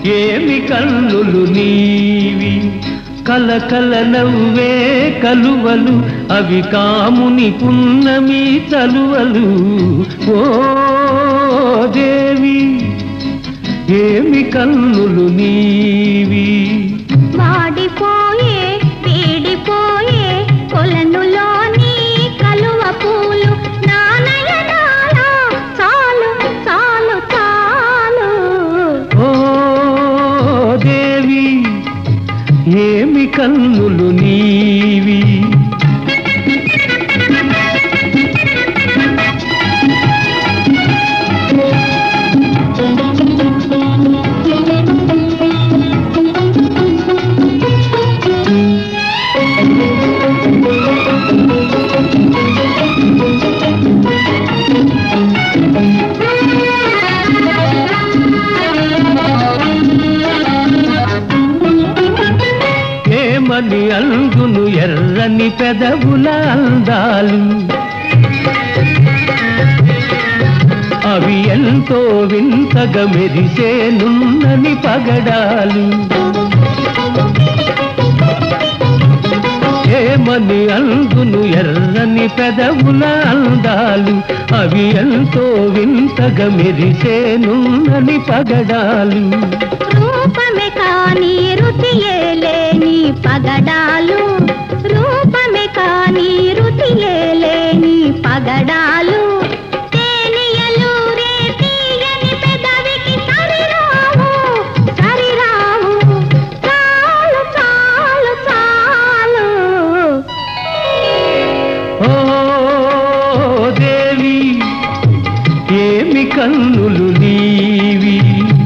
ఏమి కన్నులు నీవి కలకల నవ్వే కలువలు అవి కాముని పున్నమి చలువలు ఓ దేవి ఏమి కన్నులు నీవి వాడిపోయే వీడిపోయే కొలనులోని కలువ పూలు నానయనాల చాలు చాలు చాలు ఓ దేవి ఏమి కన్నులు నీవి ఏమని అందును ఎర్రని పెదవుల అందాలు అవి ఎంతో వింతగా మెరిసే నున్నని పగడాలు ఏమని అందును ఎర్రని పెదవుల అందాలు అవి ఎంతో వింతగా మెరిసే నున్నని పగడాలు రూపమే కాని రుచియే లేని పగడాలు రూపమే కాని రుచియే లేని పగడాలు తేనియలు రే తీయని పెదవికి సరిరావు సరిరావు చాలు చాలు చాలు ఓ దేవి ఏమి కన్నులు నీవి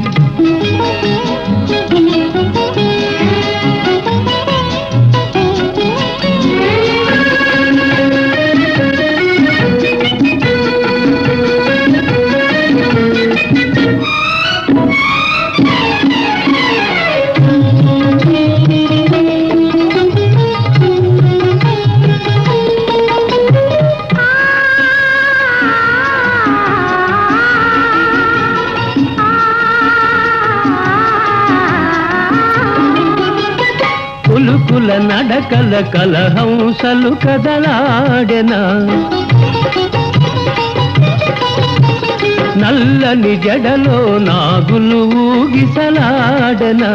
పులుకుల నడకల కలహంసలు కదలాడెనా నల్లని జడలో నాగులు ఊగిసలాడెనా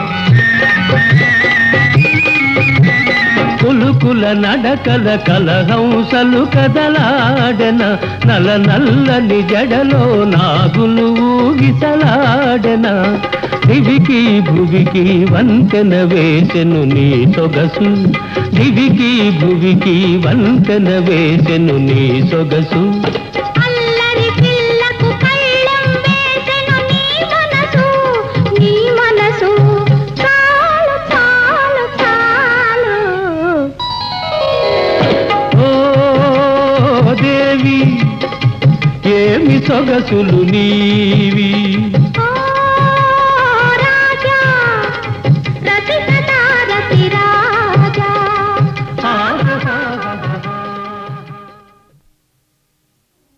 పులుకుల నడకల కలహంసలు కదలాడెన నల నల్లని జడలో నాగులు ఊగిసలాడెన దివికి భువికి వంతెన వేసెను నీ సొగసు దివికి భువికి వంతెన వేసెను నీ సొగసు అల్లరి పిల్లకు కళ్ళెం వేసెను నీ మనసు నీ మనసు చాలు చాలు చాలు ఓ దేవి ఏమి సొగసులు నీవి